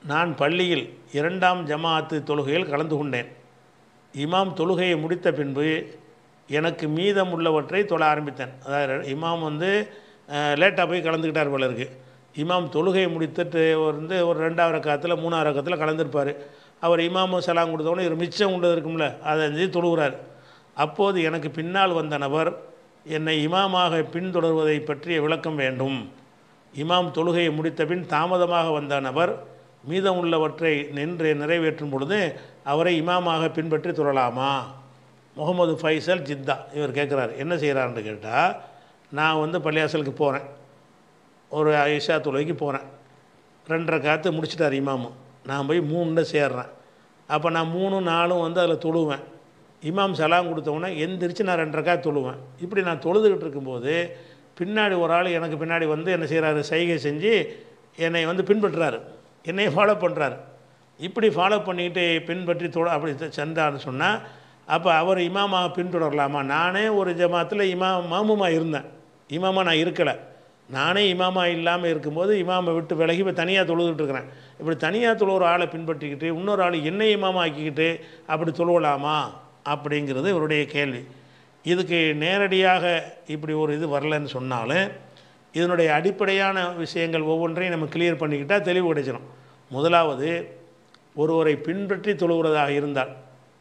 நான் பள்ளியில் இரண்டாம் ஜமாஅத்து தொழுகையில் கலந்து கொண்டேன் இமாம் தொழுகையை முடித்த பின்பு எனக்கு மீதம் உள்ளவற்றை தொழ ஆரம்பித்தேன் அதாவது இமாம் வந்து லேட்டாக போய் கலந்துக்கிட்டார் போல இருக்கு இமாம் தொழுகையை முடித்துட்டு வந்து ஒரு ரெண்டாவது ரக்கத்தில் மூணாவது ரக்கத்தில் கலந்துருப்பார் அவர் இமாமும் சலாம் கொடுத்தவொடனே ஒரு மிச்சம் உண்டது இருக்கும்ல அதை செஞ்சு தொழுகிறார் அப்போது எனக்கு பின்னால் வந்த நபர் என்னை இமாமாக பின்தொடர்வதை பற்றிய விளக்கம் வேண்டும் இமாம் தொழுகையை முடித்த பின் தாமதமாக வந்த நபர் மீதம் உள்ளவற்றை நின்று நிறைவேற்றும் பொழுது அவரை இமாமாக பின்பற்றி தொழலாமா முகமது ஃபைசல் ஜித்தா இவர் கேட்குறாரு என்ன செய்கிறாருன்னு கேட்டால் நான் வந்து பள்ளியாசலுக்கு போகிறேன் ஒரு ஐஷா தொழுகைக்கு போகிறேன் ரெண்டரை காற்று முடிச்சிட்டார் இமாமு நான் போய் மூணுன்னு சேர்றேன் அப்போ நான் மூணு நாலும் வந்து அதில் தொழுவேன் இமாம் சலாம் கொடுத்தவொடனே எந்திரிச்சு நான் ரெண்டரை காற்று தொழுவேன் இப்படி நான் தொழுதுகிட்டு இருக்கும்போது பின்னாடி ஒரு ஆள் எனக்கு பின்னாடி வந்து என்ன செய்கிறாரு சைகை செஞ்சு என்னை வந்து பின்பற்றுறாரு என்னை ஃபாலோ பண்ணுறாரு இப்படி ஃபாலோ பண்ணிக்கிட்டு பின்பற்றி தொழ அப்படி சென்றான்னு சொன்னால் அப்போ அவர் இமாமாக பின்தொடரலாமா நானே ஒரு ஜமாத்தில் இமா மாமுமாக இருந்தேன் இமாமா நான் இருக்கலை நானே இமாமா இல்லாமல் இருக்கும்போது இமாமை விட்டு விலகி இப்போ தனியாக தொழுதுட்டு இருக்கிறேன் இப்படி தனியாக தொழுகிற ஆளை பின்பற்றிக்கிட்டு இன்னொரு ஆள் என்ன இமாமா ஆக்கிக்கிட்டு அப்படி தொழுவலாமா அப்படிங்கிறது இவருடைய கேள்வி இதுக்கு நேரடியாக இப்படி ஒரு இது வரலன்னு சொன்னாலும் இதனுடைய அடிப்படையான விஷயங்கள் ஒவ்வொன்றையும் நம்ம கிளியர் பண்ணிக்கிட்டால் தெளிவு கிடைச்சிடும் முதலாவது ஒருவரை பின்பற்றி தொழுகிறதாக இருந்தால்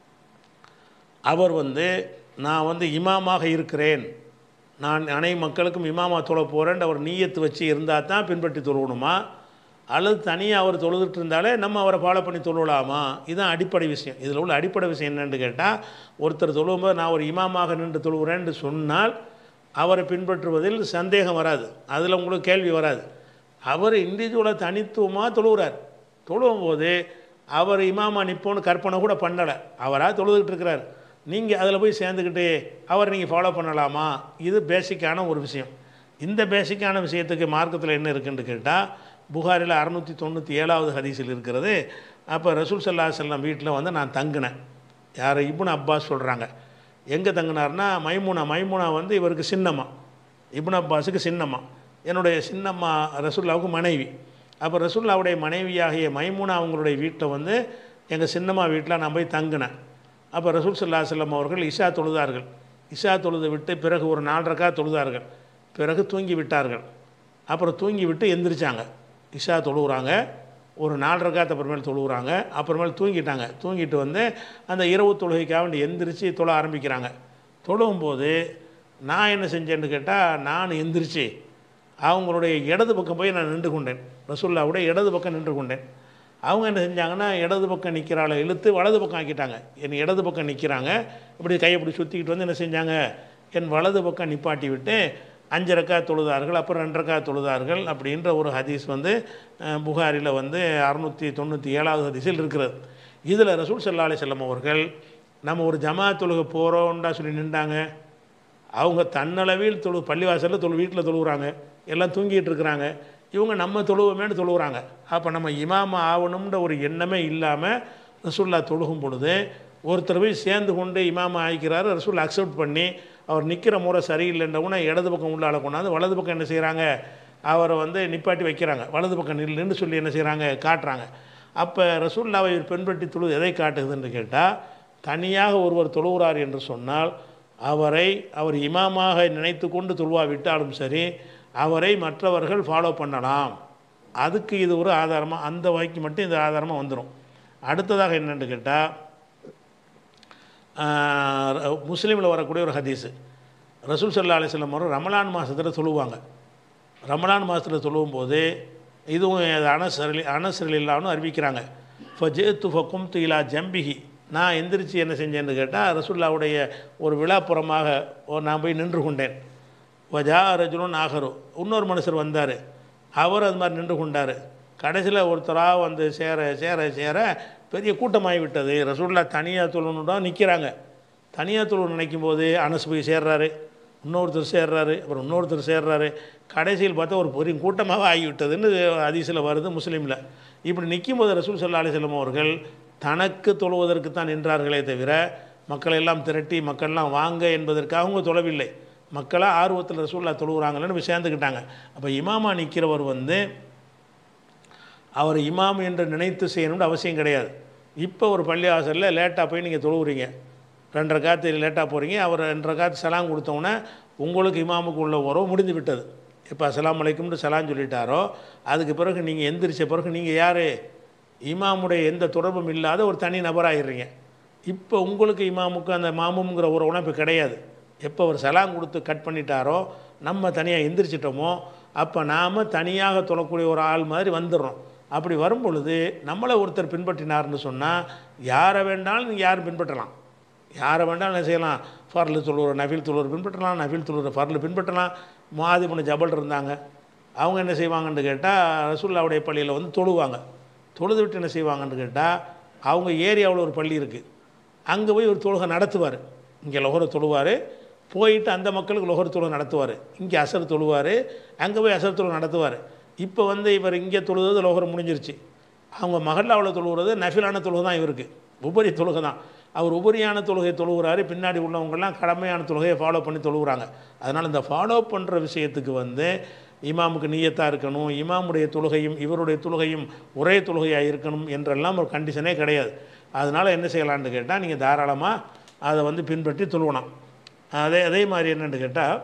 அவர் வந்து நான் வந்து இமாமாக இருக்கிறேன் நான் அனை மக்களுக்கும் இமாமா தொழ போகிறேன் அவர் நீயத்து வச்சு இருந்தால் தான் பின்பற்றி தொழுவணுமா அல்லது தனியாக அவர் தொழுதுட்டு இருந்தாலே நம்ம அவரை ஃபாலோ பண்ணி தொழுவலாமா இதுதான் அடிப்படை விஷயம் இதில் உள்ள அடிப்படை விஷயம் என்னென்னு கேட்டால் ஒருத்தர் தொழுவும்போது நான் ஒரு இமாமாக நின்று தொழுகிறேன்னு சொன்னால் அவரை பின்பற்றுவதில் சந்தேகம் வராது அதில் உங்களுக்கு கேள்வி வராது அவர் இண்டிவிஜுவலாக தனித்துவமாக தொழுகிறார் தொழுவும் போது அவர் இமாமா நிற்போன்னு கற்பனை கூட பண்ணலை அவராக தொழுதுகிட்டு இருக்கிறார் நீங்கள் அதில் போய் சேர்ந்துக்கிட்டு அவர் நீங்கள் ஃபாலோ பண்ணலாமா இது பேசிக்கான ஒரு விஷயம் இந்த பேசிக்கான விஷயத்துக்கு மார்க்கத்தில் என்ன இருக்குன்னு கேட்டால் புகாரில் அறநூற்றி தொண்ணூற்றி ஏழாவது ஹதீஸில் இருக்கிறது அப்போ ரசூல் சல்லா செல்லம் வீட்டில் வந்து நான் தங்கினேன் யார் இப்னு அப்பாஸ் சொல்கிறாங்க எங்கே தங்கினார்னா மைமுனா மைமுனா வந்து இவருக்கு சின்னம்மா இப்னு அப்பாஸுக்கு சின்னம்மா என்னுடைய சின்னம்மா ரசூல்லாவுக்கு மனைவி அப்போ ரசூல்லாவுடைய மனைவியாகிய மைமுனா அவங்களுடைய வீட்டில் வந்து எங்கள் சின்னம்மா வீட்டில் நான் போய் தங்கினேன் அப்போ ரசூல் சல்லா செல்லம் அவர்கள் இஷா தொழுதார்கள் இஷா தொழுது விட்டு பிறகு ஒரு நாலரைக்கா தொழுதார்கள் பிறகு தூங்கி விட்டார்கள் அப்புறம் தூங்கி விட்டு எந்திரிச்சாங்க இஷா தொழுகிறாங்க ஒரு நாலு ரக்காத்த அப்புறமேல் தொழுகிறாங்க அப்புறமேல் தூங்கிட்டாங்க தூங்கிட்டு வந்து அந்த இரவு தொழுகைக்காக வேண்டி எந்திரிச்சு தொழ ஆரம்பிக்கிறாங்க தொழுவும்போது நான் என்ன செஞ்சேன்னு கேட்டால் நான் எந்திரிச்சு அவங்களுடைய இடது பக்கம் போய் நான் நின்று கொண்டேன் ரசுல்லாவுடைய இடது பக்கம் நின்று கொண்டேன் அவங்க என்ன செஞ்சாங்கன்னா இடது பக்கம் நிற்கிறாளை இழுத்து வலது பக்கம் ஆக்கிட்டாங்க என் இடது பக்கம் நிற்கிறாங்க இப்படி கையை இப்படி சுற்றிக்கிட்டு வந்து என்ன செஞ்சாங்க என் வலது பக்கம் நிப்பாட்டி விட்டு அஞ்சு ரக்கா தொழுதார்கள் அப்புறம் ரெண்டு ரக்கா தொழுதார்கள் அப்படின்ற ஒரு ஹதீஸ் வந்து புகாரில் வந்து அறுநூற்றி தொண்ணூற்றி ஏழாவது ஹதீஸில் இருக்கிறது இதில் ரசூல் சல்லா அலி செல்லம் அவர்கள் நம்ம ஒரு ஜமா தொழுகை போகிறோம்டா சொல்லி நின்றாங்க அவங்க தன்னளவில் தொழு பள்ளிவாசலில் தொழு வீட்டில் தொழுகிறாங்க எல்லாம் தூங்கிட்டு இருக்கிறாங்க இவங்க நம்ம தொழுவோமேனு தொழுகிறாங்க அப்போ நம்ம இமாம ஆகணுன்ற ஒரு எண்ணமே இல்லாமல் ரசூல்லா தொழுகும் பொழுது ஒருத்தர் போய் சேர்ந்து கொண்டு இமாம ஆகிக்கிறாரு ரசூல் அக்செப்ட் பண்ணி அவர் நிற்கிற முறை சரியில்லைன்றவுடனே இடது பக்கம் உள்ளால கொண்டாந்து வலது பக்கம் என்ன செய்கிறாங்க அவரை வந்து நிப்பாட்டி வைக்கிறாங்க வலது பக்கம் நில்லுன்னு சொல்லி என்ன செய்கிறாங்க காட்டுறாங்க அப்போ ரசூல்லாவை இவர் பின்பற்றி தொழுது எதை காட்டுதுன்னு கேட்டால் தனியாக ஒருவர் தொழுகிறார் என்று சொன்னால் அவரை அவர் இமாமாக நினைத்து கொண்டு தொழுவா விட்டாலும் சரி அவரை மற்றவர்கள் ஃபாலோ பண்ணலாம் அதுக்கு இது ஒரு ஆதாரமாக அந்த வாய்க்கு மட்டும் இந்த ஆதாரமாக வந்துடும் அடுத்ததாக என்னென்னு கேட்டால் முஸ்லீமில் வரக்கூடிய ஒரு ஹதீஸு ரசூல் சல்லா அலிஸ்லம் வரும் ரமலான் மாதத்தில் தொழுவாங்க ரமலான் மாதத்தில் தொழுவும் போது இதுவும் அனசரலி அனசரலில்லான்னு அறிவிக்கிறாங்க ஃபஜேத்து ஃபக்கும் துயிலா ஜம்பிகி நான் எந்திரிச்சு என்ன செஞ்சேன்னு கேட்டால் ரசுல்லாவுடைய ஒரு விழாப்புறமாக நான் போய் நின்று கொண்டேன் வஜா ரஜுலுன் ஆகரு இன்னொரு மனுஷர் வந்தார் அவர் அது மாதிரி நின்று கொண்டார் கடைசியில் ஒருத்தராக வந்து சேர சேர சேர பெரிய கூட்டமாகி விட்டது ரசூல்லா தனியாக தொழுன்னு தான் நிற்கிறாங்க தனியாக தொழு நினைக்கும் போது அனசு போய் சேர்றாரு இன்னொருத்தர் சேர்றாரு அப்புறம் இன்னொருத்தர் சேர்றாரு கடைசியில் பார்த்தா ஒரு பெரிய கூட்டமாக ஆகிவிட்டதுன்னு அதிசயில் வருது முஸ்லீமில் இப்படி நிற்கும் போது ரசூல் சல்லா அலிஸ்லம் அவர்கள் தனக்கு தொழுவதற்கு தான் நின்றார்களே தவிர மக்களை எல்லாம் திரட்டி மக்கள்லாம் வாங்க என்பதற்காக அவங்க தொழவில்லை மக்களாக ஆர்வத்தில் ரசூல்லா தொழுகிறாங்கன்னு போய் சேர்ந்துக்கிட்டாங்க அப்போ இமாமா நிற்கிறவர் வந்து அவர் இமாம் என்று நினைத்து செய்யணும்னு அவசியம் கிடையாது இப்போ ஒரு பள்ளி வாசலில் லேட்டாக போய் நீங்கள் தொழுவுறீங்க ரெண்டரை காத்து லேட்டாக போகிறீங்க அவர் ரெண்டரை காத்து சலாம் கொடுத்தோன்னே உங்களுக்கு இமாமுக்கு உள்ள உறவு முடிந்து விட்டது இப்போ அஸ்ஸலாமு அலைக்கும்னு சலாம் சொல்லிட்டாரோ அதுக்கு பிறகு நீங்கள் எந்திரிச்ச பிறகு நீங்கள் யார் இமாமுடைய எந்த தொடர்பும் இல்லாத ஒரு தனி நபராகிடுறீங்க இப்போ உங்களுக்கு இமாமுக்கு அந்த மாமுங்கிற ஒரு உணப்பு கிடையாது எப்போ அவர் சலாம் கொடுத்து கட் பண்ணிட்டாரோ நம்ம தனியாக எந்திரிச்சிட்டோமோ அப்போ நாம் தனியாக தொழக்கூடிய ஒரு ஆள் மாதிரி வந்துடுறோம் அப்படி வரும் பொழுது நம்மளை ஒருத்தர் பின்பற்றினார்னு சொன்னால் யாரை வேண்டாலும் நீங்கள் யாரும் பின்பற்றலாம் யாரை வேண்டாலும் என்ன செய்யலாம் ஃபர்லு தொழுவுற நஃபில் தொழுவுற பின்பற்றலாம் நஃபில் தொழுவுற ஃபர்லு பின்பற்றலாம் மாதிபுன ஜபல் இருந்தாங்க அவங்க என்ன செய்வாங்கன்னு கேட்டால் ரசூல்லாவுடைய பள்ளியில் வந்து தொழுவாங்க தொழுது விட்டு என்ன செய்வாங்கன்னு கேட்டால் அவங்க ஏரியாவில் ஒரு பள்ளி இருக்குது அங்கே போய் ஒரு தொழுகை நடத்துவார் இங்கே லொஹர தொழுவார் போயிட்டு அந்த மக்களுக்கு லொஹர் தொழுகை நடத்துவார் இங்கே அசர் தொழுவார் அங்கே போய் அசர் தொழுகை நடத்துவார் இப்போ வந்து இவர் இங்கே தொழுவது லொஹர் முடிஞ்சிருச்சு அவங்க மகல்லாவில் தொழுகிறது நஃபிலான தொழுகை தான் இவருக்கு உபரி தொழுகை தான் அவர் உபரியான தொழுகையை தொழுகிறாரு பின்னாடி உள்ளவங்கெல்லாம் கடமையான தொழுகையை ஃபாலோ பண்ணி தொழுகிறாங்க அதனால் இந்த ஃபாலோ பண்ணுற விஷயத்துக்கு வந்து இமாமுக்கு நீயத்தாக இருக்கணும் இமாமுடைய தொழுகையும் இவருடைய தொழுகையும் ஒரே தொழுகையாக இருக்கணும் என்றெல்லாம் ஒரு கண்டிஷனே கிடையாது அதனால் என்ன செய்யலான்னு கேட்டால் நீங்கள் தாராளமாக அதை வந்து பின்பற்றி தொழுவணும் அதே அதே மாதிரி என்னென்னு கேட்டால்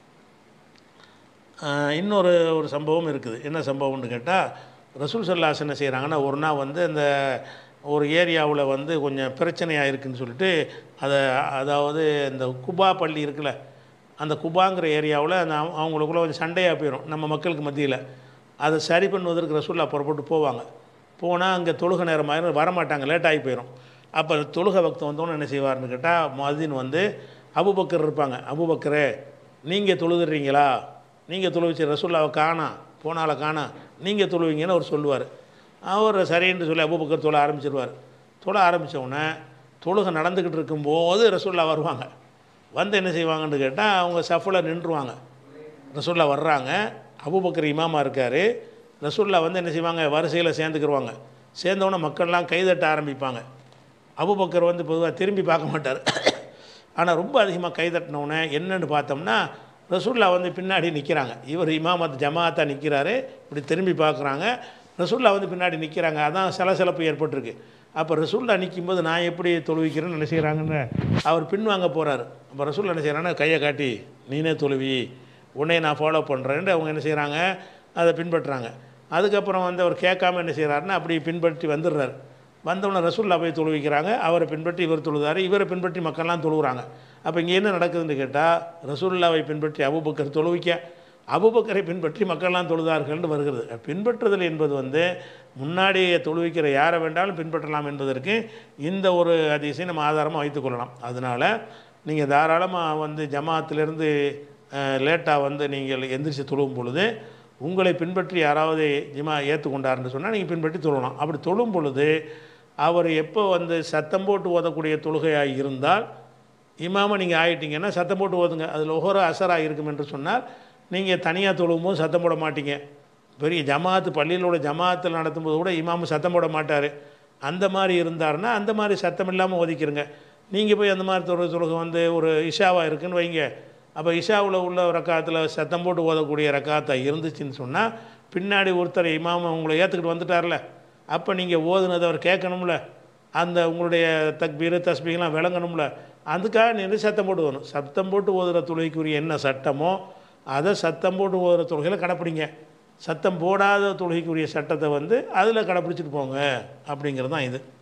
ஆஹ், இன்னொரு ஒரு சம்பவம் இருக்குது என்ன சம்பவம்னு கேட்டால் ரசூல் சல்லாஸ் என்ன செய்கிறாங்கன்னா ஒரு நாள் வந்து இந்த ஒரு ஏரியாவில் வந்து கொஞ்சம் பிரச்சனையாக இருக்குன்னு சொல்லிட்டு அதை அதாவது இந்த குபா பள்ளி இருக்குல்ல அந்த குபாங்கிற ஏரியாவில் அந்த அவங்க- அவங்களுக்குள்ள கொஞ்சம் சண்டையாக போயிடும் நம்ம மக்களுக்கு மத்தியில் அதை சரி பண்ணுவதற்கு ரசூல்லா புறப்பட்டு போவாங்க போனால் அங்கே தொழுகை நேரம் ஆயிரும் வரமாட்டாங்க லேட் ஆகி போயிடும் அப்போ தொழுகை வக்தம் வந்தோன்னு என்ன செய்வார்னு கேட்டால் மதின் வந்து அபுபக்கர் இருப்பாங்க அபுபக்கரே நீங்கள் தொழுதுறீங்களா நீங்கள் தொழுவிச்சு ரசூல்லாவை காணா போனால காணா நீங்கள் தொழுவீங்கன்னு அவர் சொல்லுவார் அவர் சரின்னு சொல்லி அபுபக்கர் தொழ ஆரம்பிச்சிருவார் தொழ ஆரம்பிச்ச உடனே தொழுகை நடந்துக்கிட்டு இருக்கும்போது ரசூல்லா வருவாங்க வந்து என்ன செய்வாங்கன்னு கேட்டால் அவங்க சஃபில் நின்றுவாங்க ரசூல்லா வர்றாங்க அபுபக்கர் இமாமா இருக்கார் ரசூல்லா வந்து என்ன செய்வாங்க வரிசையில் சேர்ந்துக்கிருவாங்க சேர்ந்தவுடனே மக்கள்லாம் கைதட்ட ஆரம்பிப்பாங்க அபுபக்கர் வந்து பொதுவாக திரும்பி பார்க்க மாட்டார் ஆனால் ரொம்ப அதிகமாக கைதட்டினவுடனே என்னன்னு பார்த்தோம்னா ரசூல்லா வந்து பின்னாடி நிற்கிறாங்க இவர் இமாமத் ஜமாத்தா நிற்கிறாரு இப்படி திரும்பி பார்க்குறாங்க ரசூல்லா வந்து பின்னாடி நிற்கிறாங்க அதான் சலசலப்பு ஏற்பட்டிருக்கு அப்போ ரசூல்லா நிற்கும்போது நான் எப்படி தொழுவிக்கிறேன்னு என்ன செய்கிறாங்கன்னு அவர் பின்வாங்க போகிறாரு அப்போ ரசூல்லா என்ன செய்கிறாங்கன்னா கையை காட்டி நீனே தொழுவி உன்னை நான் ஃபாலோ பண்ணுறேன்ட்டு அவங்க என்ன செய்கிறாங்க அதை பின்பற்றுறாங்க அதுக்கப்புறம் வந்து அவர் கேட்காம என்ன செய்கிறாருன்னா அப்படி பின்பற்றி வந்துடுறாரு வந்தவொடனே ரசூல்லா போய் தொழுவிக்கிறாங்க அவரை பின்பற்றி இவர் தொழுதாரு இவரை பின்பற்றி மக்கள்லாம் தொழுகிறாங்க அப்போ இங்கே என்ன நடக்குதுன்னு கேட்டால் ரசூல்லாவை பின்பற்றி அபுபக்கர் தொழுவிக்க அபுபக்கரை பின்பற்றி மக்கள்லாம் தொழுதார்கள்னு வருகிறது பின்பற்றுதல் என்பது வந்து முன்னாடி தொழுவிக்கிற யாரை வேண்டாலும் பின்பற்றலாம் என்பதற்கு இந்த ஒரு அதிசயை நம்ம ஆதாரமாக வைத்துக்கொள்ளலாம் அதனால் நீங்கள் தாராளமாக வந்து ஜமாத்திலிருந்து லேட்டாக வந்து நீங்கள் எந்திரிச்சு தொழுவும் பொழுது உங்களை பின்பற்றி யாராவது ஜிமா ஏற்றுக்கொண்டார்னு சொன்னால் நீங்கள் பின்பற்றி தொழலாம் அப்படி தொழும் பொழுது அவர் எப்போ வந்து சத்தம் போட்டு ஓதக்கூடிய தொழுகையாக இருந்தால் இமாம நீங்கள் ஆயிட்டீங்கன்னா சத்தம் போட்டு ஓதுங்க அதில் ஒவ்வொரு அசராக இருக்கும் என்று சொன்னால் நீங்கள் தனியாக தொழுவும் போது சத்தம் போட மாட்டீங்க பெரிய ஜமாத்து பள்ளியிலோட ஜமாத்தில் நடத்தும்போது கூட இமாமு சத்தம் போட மாட்டார் அந்த மாதிரி இருந்தாருன்னா அந்த மாதிரி சத்தம் இல்லாமல் ஒதுக்கிருங்க நீங்கள் போய் அந்த மாதிரி தொழுகை தொழுகை வந்து ஒரு இஷாவாக இருக்குன்னு வைங்க அப்போ இஷாவில் உள்ள ரக்காத்தில் சத்தம் போட்டு ஓதக்கூடிய ரக்காத்தா இருந்துச்சுன்னு சொன்னால் பின்னாடி ஒருத்தர் இமாம உங்களை ஏற்றுக்கிட்டு வந்துட்டார்ல அப்போ நீங்கள் ஓதுனதை அவர் கேட்கணும்ல அந்த உங்களுடைய தக்பீர் தஸ்பீகெலாம் விளங்கணும்ல அதுக்காக நீங்கள் சத்தம் போட்டு ஓதணும் சத்தம் போட்டு ஓதுகிற தொழுகைக்குரிய என்ன சட்டமோ அதை சத்தம் போட்டு ஓதுகிற தொழுகையில் கடைப்பிடிங்க சத்தம் போடாத தொழுகைக்குரிய சட்டத்தை வந்து அதில் கடைப்பிடிச்சிட்டு போங்க அப்படிங்கிறது தான் இது